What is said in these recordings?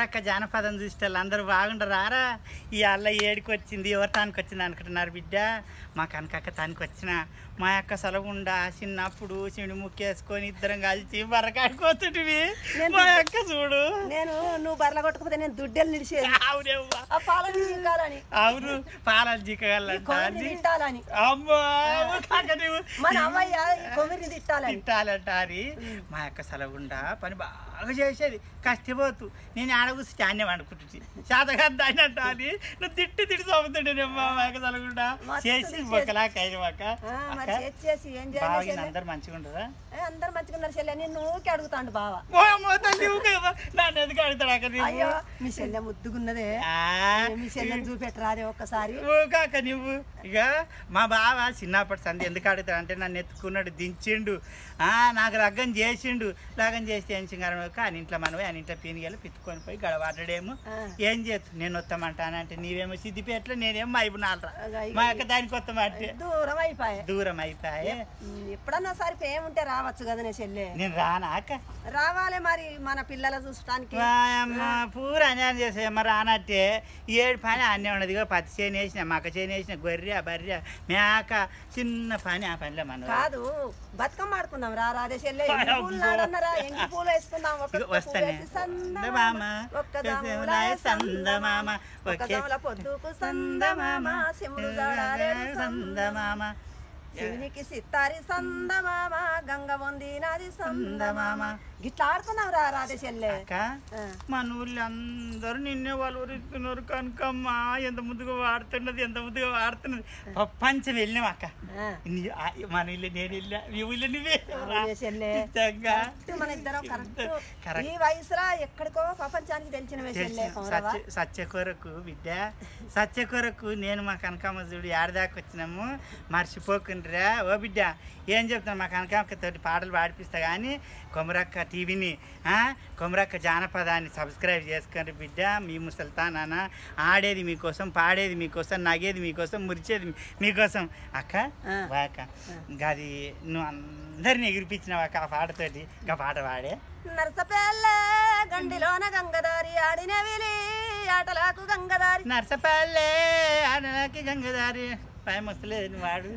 కమరక్క జానపదం చూస్తే అందరూ బాగుండరారా ఈ అల్ల ఏడికి వచ్చింది ఎవరు తానికి వచ్చింది అనుకుంటున్నారు బిడ్డ మా కనకక్క తానికి వచ్చిన మా యొక్క సలగుండా చిన్నప్పుడు చిడి ముక్కేసుకొని ఇద్దరం కలిసి బరకాడుకోతుంటివి మా యొక్క చూడు నేను నువ్వు బర్ల కొట్టుకుపోతే నేను దుడ్డెలు నిడిచేది అవునవ్వా ఆ పాలని తింటాలని అవును పాలాలు ఈ జీకగలంట కొమ్మిరిని తింటాలని అమ్మో కాక నువ్వు మన అమ్మయ్య ఈ కొమ్మిరిని తిట్టాలని తిట్టాలంట అని మా యొక్క సలగుండా పని బాగా చేసేది కష్టపోతూ నేను ఆడగూసి చాన్యం అనుకుంటుంది శాతగా దాని అంట అని నువ్వు తిట్టి తిట్టి చదువుతుండేనమ్మా మా యొక్క సలగుండా మస్తు చేసి తిట్టేది. ఒకలా కైనవాక ఆ, మరి చేసి చేసి ఏం చేయాలి బాగా చెల్లె? అందరు మంచిగా ఉండదా ఏ, అందరు మంచిగా ఉన్నారు చెల్లె నేను ఊరికి అడుగుతాండు బావ ఓ అమ్మో తల్లి ఊకేమో నన్ను ఎందుకు అడుగుతాడు అక్కడ నీవు? అయ్యో మీ చెల్లె ముద్దుగున్నదే ఆ, మీ చెల్లెని చూపెట్టరాదే ఒక్కసారి ఊకాక నువ్వు ఇక మా బావ చిన్నప్పటి సంది ఎందుకు అడుగుతాడు అంటే నన్ను ఎత్తుకున్నాడు దించిండు ఆ, నాకు లగ్గం చేసిండు లగ్గం చేసి ఏం సింగారం కానీ ఇంట్లో మనమే అని ఇంట్లో పీనిగలు పిత్తుకొని పోయి గడవాడేమో ఆ. ఏం చేస్తు నేను వస్తామంటానంటే నీవేమో సిద్దిపేటలో నేనేమో మైబునాలరా అగా ఇక మా యొక్క దానికి వస్తామంటే దూరం అయిపోయా దూరం అయిపోయే ఉమ్, ఎప్పుడన్నా సరే ఏముంటే రావచ్చు కదా నే చెల్లె నేను రానాక రావాలి మరి మన పిల్లల చూసడానికి వాయమ్మ, పూర అన్యాయం చేసే మరి అన్నట్టే ఏడు పని అన్నీ ఉన్నది ఇగో పత్తి చేను వేసిన మక్క చేను వేసిన గొర్రె బర్రె మేక చిన్న పని ఆ పనిలో మనం కాదు బతుకమ్మ ఆడుకుందాం రా రాధే చెల్లె అబ్బో. ఎంగి పూలు నాడన్నారా ఎంగి పూలు వేసుకుందాం ఒక్క ఇగో పూలు వస్తానే వేసి సందమామ, సందమామ, ఒక్క దాముల సందమామ, సందమామ, ఒక్క ఒకే దాముల పొద్దుకు సందమామ శివుడు జాడారేడు సందమామ శివునికి సిత్తారి సందమామ గంగ వందినది సందమామ సందమామ. గిట్లా ఆడుకుందాం రా రాధే చెల్లె అక్క ఆ. మన ఊళ్ళో అందరూ నిన్నే వాళ్ళు ఊరిస్తున్నారు కనుకమ్మా ఎంత ముందుగా వాడుతున్నది ఎంత ముందుగా వాడుతున్నది ప్రపంచం వెళ్ళినాం అక్క ఆ. నీ- ఆ, మన ఇల్లు నేను వెళ్ళా మీ ఊళ్ళో నువ్వే అవునే చెల్లె నిజంగా. కరెక్ట్ మన ఇద్దరం కరెక్ట్ కరెక్ట్. ఈ వయసులో ఎక్కడికో ప్రపంచానికి తెలిసిన చెల్లె తెలిసిన సత్య సత్య కొరకు బిడ్డ సత్య కొరకు నేను మా కనకామ్మ చూడు ఏడదాకా వచ్చినాము మర్చిపోకుండ్రా ఓ బిడ్డ ఏం చెప్తాను మా కనకామ్మ తోటి పాటలు పాడిపిస్తా కానీ కొమరక్క టీవీని ఆ, కొమరక్క జానపదాన్ని సబ్స్క్రైబ్ చేసుకోండి బిడ్డ మీ ముసల్తానాన్న ఆడేది మీకోసం పాడేది మీకోసం నగేది మీకోసం మురిచేది మీ- మీకోసం అక్క ఆ. వాక గది నువ్వు అందరిని ఎగిరిపించినావు అక్క ఆ పాటతోటి ఇంకా పాట పాడే నరసపల్లె గండిలోన గంగదారి ఆడిన విలి ఆటలాకు గంగదారి నర్సపల్లె ఆడనాకి గంగదారి పై ముసలేదు వాడు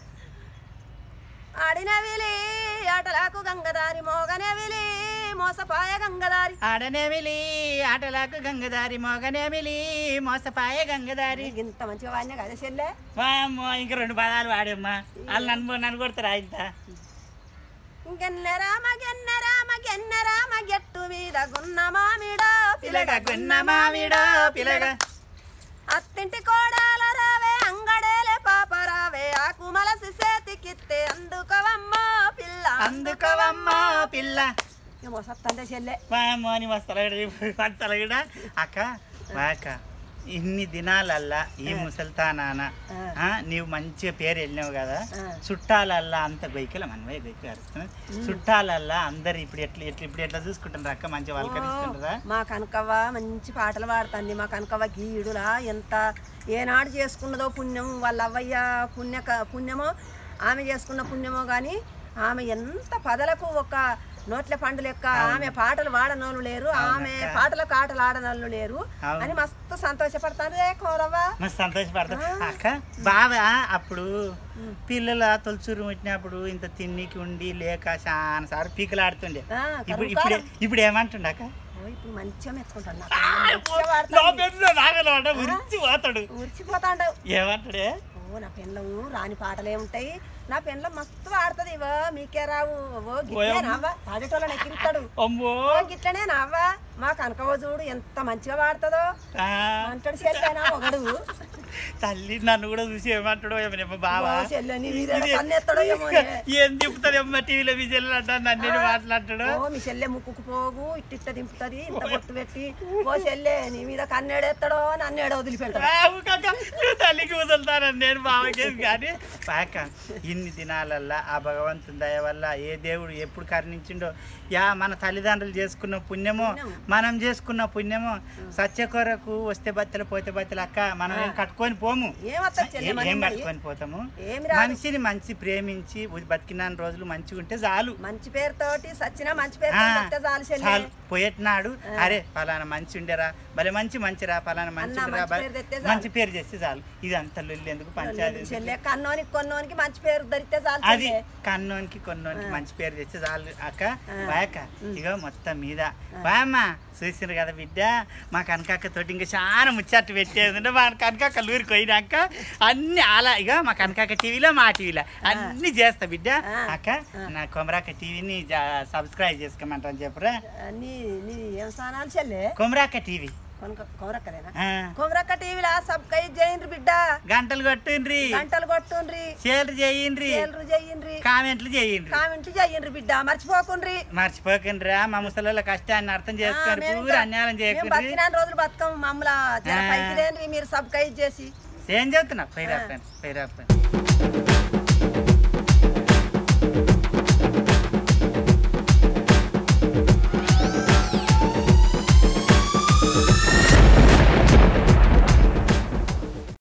ఆడిన విలి ఆటలాకు గంగదారి మోగనే విలి మోసపాయ గంగదారి ఆడనేమిలి ఆటలాకు గంగదారి మోగనేమిలి మోసపాయ గంగదారి ఇంత మంచిగా వాడినా కదా చెల్లె వామ్మో ఇంక రెండు పదాలు వాడమ్మా వాళ్ళు నన్ను నన్ను కొడతారా ఇంత గెన్నెరామ గెన్నెరామ గెన్నెరామ గెట్టు మీద గున్న మామిడో పిలగ గున్న మావిడో పిలగ అత్తింటి కోడాల రావే అంగడేలే పాప రావే ఆకు మలసి చేతికిత్తే అందుకోవమ్మో పిల్ల అందుకోవమ్మా పిల్ల ఏమో సత్తందే చెల్లె వామ్మో అని వస్తలగడ వస్తలగడ అక్క వాక ఇన్ని దినాలల్లా ఈ ముసల్తానాన ఆ. ఆ, నీవు మంచిగా పేరు వెళ్ళినావు కదా ఆ. చుట్టాలల్లా అంత గొయ్యకల మనమే గొయ్యకి అరుస్తున్నాం చుట్టాలల్లా అందరు ఇప్పుడు ఎట్లా ఎట్లా ఇప్పుడు ఎట్లా చూసుకుంటారు అక్క మంచిగా వాళ్ళకరిస్తుంటారా మా కనకవ్వ మంచి పాటలు పాడుతుంది మా కనకవ్వ గీడులా ఎంత ఏనాడు చేసుకున్నదో పుణ్యం వాళ్ళ అవ్వయ్య పుణ్య పుణ్యమో ఆమె చేసుకున్న పుణ్యమో కానీ ఆమె ఎంత పదలకు ఒక నోట్ల పండు లెక్క ఆమె పాటలు వాడనోళ్ళు లేరు ఆమె పాటలకు ఆటలు ఆడనోళ్ళు లేరు అవును. అని మస్తు సంతోషపడతాను రే కోరవ్వ మస్తు సంతోషపడతాం అక్క బాగా అప్పుడు పిల్లల తొలచూరు పెట్టినప్పుడు ఇంత తిన్నికి ఉండి లేక చాలా సార్లు పీకలాడుతుండే ఆ, ఇప్పుడు కరువు ఇప్పుడు ఇప్పుడు ఏమంటుండ అక్క ఓ, ఇప్పుడు మంచిగా మెచ్చుకుంటాను నాకు మంచిగా పాడుతాంది. నాగలవాడ ఉరిచి పోతాడు ఉరిచిపోతాండవు ఏమంటాడే ఓ నా పెళ్ళము రాని పాటలే ఉంటాయి నా పెళ్ళం మస్తు వాడుతుంది ఇవో మీకే రావు ఓ గిట్లే నావ్వా పాడేటోళ్ళని ఎక్కిరిస్తాడు అమ్మో ఓ గిట్లనే నావ్వా మా కనకవ చూడు ఎంత మంచిగా వాడుతుందో ఆ, అంటాడు చెల్లెనా ఒకడు తల్లి నన్ను కూడా చూసి ఏమంటాడో ఏమో బావా ఓ చెల్లె నీ మీద కన్నెత్తాడో ఏమో ఏం దింపుతాడేమ్మా టీవీలో విజయలు అంటా నన్ను మాట్లాడతాడు ఓ మీ చెల్లె ముక్కుకు పోగు ఇట్టిట్ట దింపుతుంది ఇంత బొట్టు పెట్టి ఓ చెల్లె నీ మీద కన్నేడెత్తాడో నన్నేడో వదిలిపెడతాడు రావు కాక, నువ్వు తల్లికి వదులుతానని నేను బావకేం కానీ పాక ఇన్ని దినాలల్లా ఆ భగవంతుని దయ వల్ల ఏ దేవుడు ఎప్పుడు కరుణించిండో యా మన తల్లిదండ్రులు చేసుకున్న పుణ్యమో మనం చేసుకున్న పుణ్యమో సత్య కొరకు వస్తే బత్తెలు పోతే బత్తెలు అక్క మనం ఏం కట్టుకో పట్టుకొని పోము ఏమత్తది చెల్లె ఏ- మరి ఏం మరి? పట్టుకొని పోతాము ఏమి రాదు మనిషిని మంచి ప్రేమించి ఉ- బతికిన రోజులు మంచిగా ఉంటే చాలు మంచి పేరుతోటి సచ్చినా మంచి పేరు ఆ, చెప్తే చాలు చెల్లె చాలు పోయేటినాడు అరే పలానా మంచి ఉండేరా భలే మంచి మంచిరా పలానా మంచి అన్న, ఉండరా మంచి భలే- పేరు తెస్తే చాలు. మంచి పేరు చేస్తే చాలు ఇది అంత లొల్లి ఎందుకు పంచాయతీ ఎందుకు? చెల్లె కన్నోనికి కొన్నోనికి మంచి పేరు దొరికితే చాలు అది చెల్లె కన్నోనికి కొన్నోనికి మంచి పేరు తెచ్చి చాలు అక్క ఆ. బాయక్క ఇగో మొత్తం మీద బాయమ్మ చూసినారు కదా బిడ్డ మా కనకాక్క తోటి ఇంకా చాలా ముచ్చట్టు పెట్టేది ఉంటే మా కనకాక్క లూరికి పోయినాక అన్ని అలా ఇక మా కనకాక్క టీవీలో మా టీవీలో అన్ని చేస్తా బిడ్డ ఆ. అక్క నా కొమరాక్క టీవీని సబ్స్క్రైబ్ చేసుకోమంటాను చెప్పురా నీ నీ ఏం స్నానాలు చెల్లె కొమరాక్క టీవీ కొనక కొమరక్కదేనా ఆ. కొమరక్క టీవీలా సబ్స్క్రైబ్ చేయండి బిడ్డ గంటలు కొట్టుండ్రి గంటలు కొట్టుండ్రి షేర్ చేయండ్రి సేలరు చేయండి కామెంట్లు చేయండి కామెంట్లు చేయండి బిడ్డ మర్చిపోకుండ్రి మర్చిపోకండిరా మా ముసలి కష్టాన్ని అర్థం చేసుకోండి మేము పూర ఇంకా- అన్యాయం మేము చేయకండి బతికిన రోజులు బతుకం మమ్మల్ని జర ఆ. పైకి రేండ్రి మీరు సబ్స్క్రైబ్ చేసి ఏం చెప్తున్నా పైరాపండి పైరాపండి